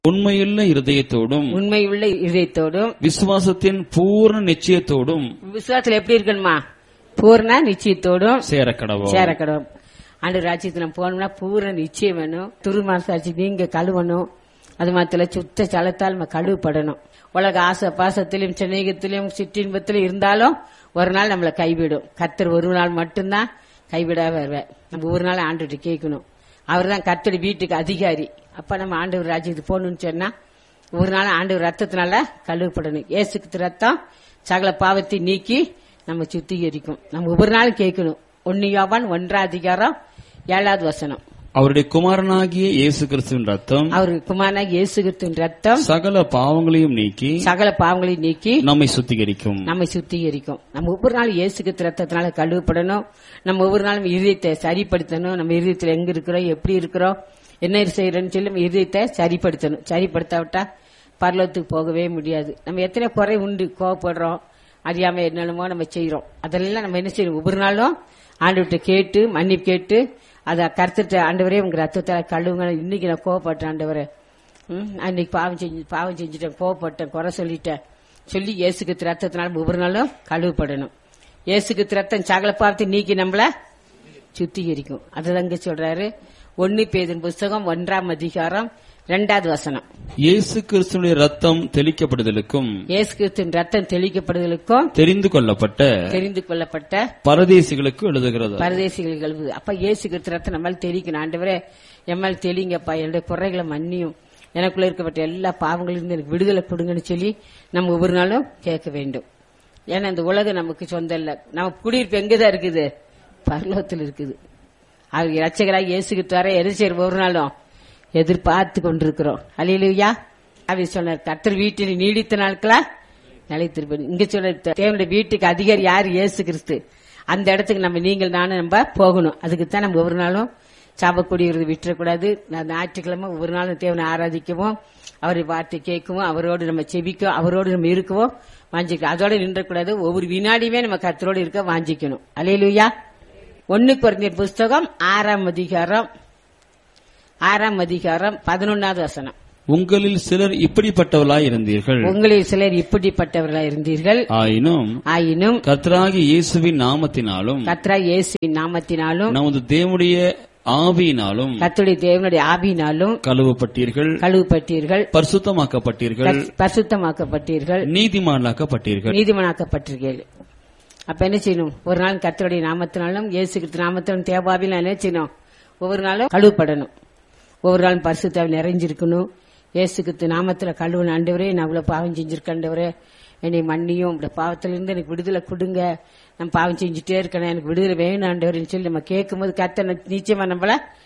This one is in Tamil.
உண்மையுள்ள இருதயத்தோடும் உண்மையுள்ள இதயத்தோடும் விசுவாசத்தின் பூர்ண நிச்சயத்தோடும் விசுவாசத்துல எப்படி இருக்கணுமா பூர்ண நிச்சயத்தோடும் சேரக்கடவோம் சேரக்கணும் ஆண்டு ராஜ்யத்துல நம்ம போனோம்னா பூரண நிச்சயம் வேணும் துருமாசாட்சி நீங்க கழுவணும் அது மாத்திர சுத்த சலத்தால் நம்ம கழுவப்படணும் உலக ஆசை பாசத்திலும் சிநேகத்திலும் சிற்றின்பத்திலும் இருந்தாலும் ஒரு நாள் நம்மளை கைவிடும் கத்தர் ஒரு நாள் மட்டும்தான் கைவிடாம வருவேன் நம்ம ஒரு நாள் ஆண்டுகிட்ட கேட்கணும் அவர் தான் கத்தர் வீட்டுக்கு அதிகாரி அப்ப நம்ம ஆண்டவர் ராஜ்யத்துக்கு போகணும்னு சொன்னா ஒரு நாள் ஆண்டவர் ரத்தத்தினால கழுவப்படணும் ஏசுக்கு ரத்தம் சகல பாவத்தை நீக்கி நம்ம சுத்திகரிக்கும் நம்ம ஒவ்வொரு நாளும் கேட்கணும் ஒன்னு யோவான் ஒன்றாம் அதிகாரம் ஏழாவது வசனம் அவருடைய குமாரனாகிய இயேசு கிறிஸ்துவின் ரத்தம் அவர் குமாரனாக இயேசு கிறிஸ்துவின் ரத்தம் சகல பாவங்களையும் நீக்கி சகல பாவங்களை நீக்கி நம்மை சுத்திகரிக்கும் நம்மை சுத்திகரிக்கும் நம்ம ஒவ்வொரு நாளும் இயேசு கிறிஸ்து ரத்தத்தினால கழுவப்படணும் நம்ம ஒவ்வொரு நாளும் இதயத்தை சரிப்படுத்தணும் நம்ம இதயத்தில் எங்க இருக்கிறோம் எப்படி இருக்கிறோம் என்ன செய்யறோம்னு சொல்லி நம்ம இதயத்தை சரிப்படுத்தணும் சரிப்படுத்தாவிட்டா பரலோகத்துக்கு போகவே முடியாது நம்ம எத்தனை குறை உண்டு கோவப்படுறோம் அறியாம என்னென்னமோ நம்ம செய்யறோம் அதெல்லாம் நம்ம என்ன செய்யணும் ஒவ்வொரு நாளும் ஆண்டுகிட்ட கேட்டு மன்னிப்பு கேட்டு அதை கருத்துட்டு ஆண்டவரே உங்க ரத்தத்தை கழுவுங்க இன்னைக்கு நான் கோவப்பட்டேன் ஆண்டவரே ம், நான் இன்னைக்கு பாவம் செஞ்சு பாவம் செஞ்சுட்டேன் கோவப்பட்டேன் குறை சொல்லிட்டேன் சொல்லி இயேசுக்கு ரத்தத்தினால ஒவ்வொரு நாளும் கழுவப்படணும் இயேசுக்கு ரத்தம் சகல பாவத்தை நீக்கி நம்மள சுத்திகரிக்கும் அதுதான் இங்க சொல்றாரு ஒன்னு பேதின் புஸ்தகம் ஒன்றாம் அதிகாரம் இரண்டாவது வசனம் இயேசு கிறிஸ்துவினுடைய ரத்தம் தெளிக்கப்படுதலுக்கும் இயேசு கிறிஸ்துவின் ரத்தம் தெளிக்கப்படுதலுக்கும் தெரிந்து கொள்ளப்பட்ட தெரிந்து கொள்ளப்பட்ட பரதேசிகளுக்கு எழுதுகிறது பரதேசிகள் கழுவு அப்ப இயேசு கிறிஸ்து ரத்தம் நம்மால் தெளிக்கணும் ஆண்டவரே எம்மால் தெளிங்கப்பா என்னுடைய குறைகளை மன்னியும் எனக்குள்ள இருக்கப்பட்ட எல்லா பாவங்களிலிருந்து எனக்கு விடுதலை கொடுங்கன்னு சொல்லி நம்ம ஒவ்வொரு நாளும் கேட்க வேண்டும் ஏன்னா இந்த உலகம் நமக்கு சொந்தம் இல்ல நம்ம குடியிருப்பு எங்கதான் இருக்குது பரலோகத்தில் இருக்குது அவர் ரட்சகராக இயேசுக்கு வர எது செய்ய ஒரு நாளும் எதிர்பார்த்து கொண்டிருக்கிறோம் அலையிலுயா அவர் சொன்னார் கர்த்தர் வீட்டில் நீடித்த நாட்களா நிலைத்திருப்பேன் இங்க சொல்ற தேவனுடைய வீட்டுக்கு அதிகாரி யார் இயேசு கிறிஸ்து அந்த இடத்துக்கு நம்ம நீங்கள் நானும் நம்ம போகணும் அதுக்கு தான் நம்ம ஒவ்வொரு நாளும் சாபக்கூடியது விட்டுறக்கூடாது நான் ஞாயிற்றுக்கிழமை ஒவ்வொரு நாளும் தேவனை ஆராதிக்கவும் அவரை வார்த்தை கேட்கவும் அவரோடு நம்ம செபிக்கவும் அவரோடு நம்ம இருக்கவும் வாஞ்சிக்கணும் அதோட நின்றக்கூடாது ஒவ்வொரு வினாடியுமே நம்ம கர்த்தரோடு இருக்க வாஞ்சிக்கணும் அலையிலுயா ஒன்னு குறைந்த புஸ்தகம் ஆறாம் அதிகாரம் ஆறாம் அதிகாரம் பதினொன்னாவது வசனம் உங்களில் சிலர் இப்படிப்பட்டவர்களாய் இருந்தீர்கள் உங்களில் சிலர் இப்படிப்பட்டவர்களாக இருந்தீர்கள் ஆயினும் ஆயினும் கர்த்தராகிய இயேசுவின் நாமத்தினாலும் கத்ரா இயேசுவின் நாமத்தினாலும் நமது தேவனுடைய ஆவியினாலும் கத்துடைய தேவனுடைய ஆவியினாலும் கழுவப்பட்டீர்கள் கழுவப்பட்டீர்கள் பரிசுத்தமாக்கப்பட்டீர்கள் பரிசு- பரிசுத்தமாக்கப்பட்டீர்கள் நீதிமான்களாக்கப்பட்டீர்கள் நீதிமனாக்கப்பட்டிருக்கீர்கள் அப்ப என்ன செய்யணும் ஒரு நாள் கர்த்தருடைய நாமத்தினாலும் இயேசு கிறிஸ்து நாமத்தினாலும் தேவாவில் என்ன செய்யணும் ஒவ்வொரு நாளும் கழுவப்படணும் ஒவ்வொரு நாளும் பரிசுத்தாவில் நிறைஞ்சிருக்கணும் இயேசு கிறிஸ்து நாமத்துல கழுவுன ஆண்டவரே நான் இவ்வளவு பாவம் செஞ்சிருக்கேன் என்னை மன்னியும் இந்த பாவத்திலிருந்து எனக்கு விடுதலை கொடுங்க நான் பாவம் செஞ்சுட்டே இருக்கேன் எனக்கு விடுதலை வேணும் ஆண்டவரேன்னு சொல்லி நம்ம கேட்கும்போது கர்த்தர் நிச்சயமா நம்மள